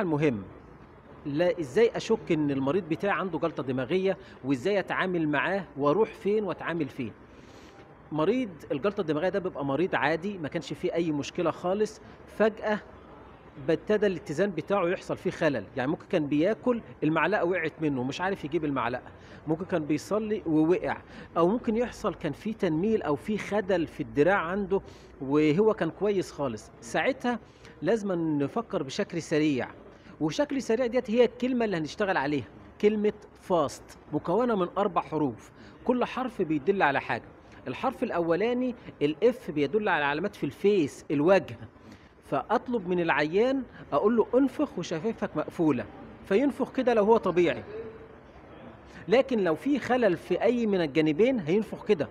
المهم لا ازاي اشك ان المريض بتاعي عنده جلطه دماغيه وازاي اتعامل معاه واروح فين واتعامل فين مريض الجلطه الدماغيه ده بيبقى مريض عادي ما كانش فيه اي مشكله خالص فجاه ابتدى الاتزان بتاعه يحصل فيه خلل يعني ممكن كان بياكل المعلقه وقعت منه مش عارف يجيب المعلقه ممكن كان بيصلي ووقع او ممكن يحصل كان في تنميل او في خدل في الدراع عنده وهو كان كويس خالص ساعتها لازم نفكر بشكل سريع وشكل سريع ديت هي الكلمه اللي هنشتغل عليها كلمه فاست مكونه من اربع حروف كل حرف بيدل على حاجه الحرف الاولاني الاف بيدل على علامات في الفيس الوجه فاطلب من العيان اقول له انفخ وشفايفك مقفوله فينفخ كده لو هو طبيعي لكن لو في خلل في اي من الجانبين هينفخ كده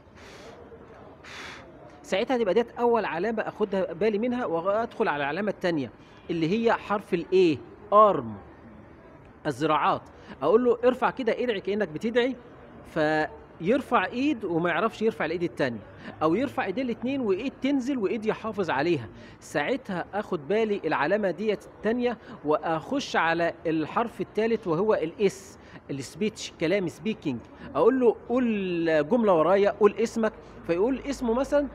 ساعتها تبقى ديت اول علامه اخدها بالي منها وادخل على العلامه الثانيه اللي هي حرف الايه ارم الذراعات اقول له ارفع كده ادعي كانك بتدعي فيرفع ايد وما يعرفش يرفع الايد التانية او يرفع ايديه الاتنين وايد تنزل وايد يحافظ عليها ساعتها اخد بالي العلامه ديت التانية واخش على الحرف الثالث وهو الاس السبيتش كلام سبيكينج اقول له قول جمله ورايا قول اسمك فيقول اسمه مثلا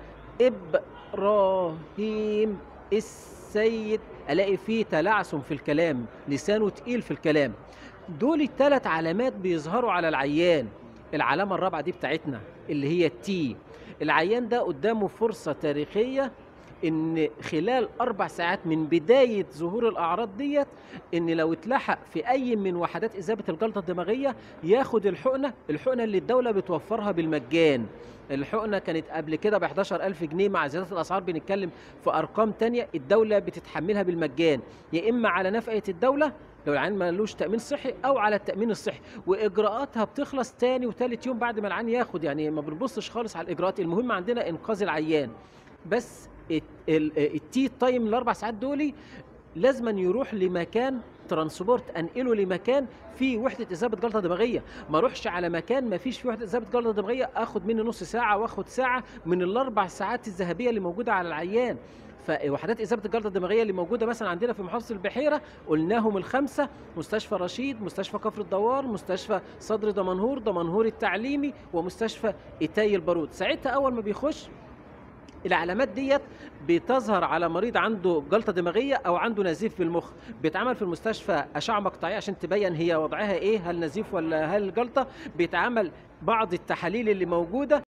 ابراهيم السيد الاقي فيه تلعثم في الكلام لسانه تقيل في الكلام دول الثلاث علامات بيظهروا على العيان العلامه الرابعه دي بتاعتنا اللي هي التي العيان ده قدامه فرصه تاريخيه ان خلال اربع ساعات من بدايه ظهور الاعراض ديت ان لو اتلحق في اي من وحدات اذابه الجلطه الدماغيه ياخد الحقنه الحقنه اللي الدوله بتوفرها بالمجان الحقنه كانت قبل كده ب 11000 جنيه مع زياده الاسعار بنتكلم في ارقام تانية الدوله بتتحملها بالمجان يا اما على نفقه الدوله لو العيان ملوش تامين صحي او على التامين الصحي واجراءاتها بتخلص تاني وتالت يوم بعد ما العيان ياخد يعني ما بنبصش خالص على الاجراءات المهم عندنا انقاذ العيان بس الت- ال- التي تايم الاربع ساعات دولي لازما يروح لمكان ترانسبورت انقله لمكان فيه وحده اذابه جلطه دماغيه ما اروحش على مكان ما فيش فيه وحده اذابه جلطه دماغيه اخد منه نص ساعه واخد ساعه من الاربع ساعات الذهبيه اللي موجوده على العيان فوحدات اذابه الجلطه الدماغيه اللي موجوده مثلا عندنا في محافظه البحيره قلناهم الخمسه مستشفى رشيد مستشفى كفر الدوار مستشفى صدر دمنهور دمنهور التعليمي ومستشفى ايتاي البارود ساعتها اول ما بيخش العلامات ديت بتظهر على مريض عنده جلطه دماغيه او عنده نزيف في المخ بيتعمل في المستشفى اشعه مقطعيه عشان تبين هي وضعها ايه هل نزيف ولا هل جلطه بيتعمل بعض التحاليل اللي موجوده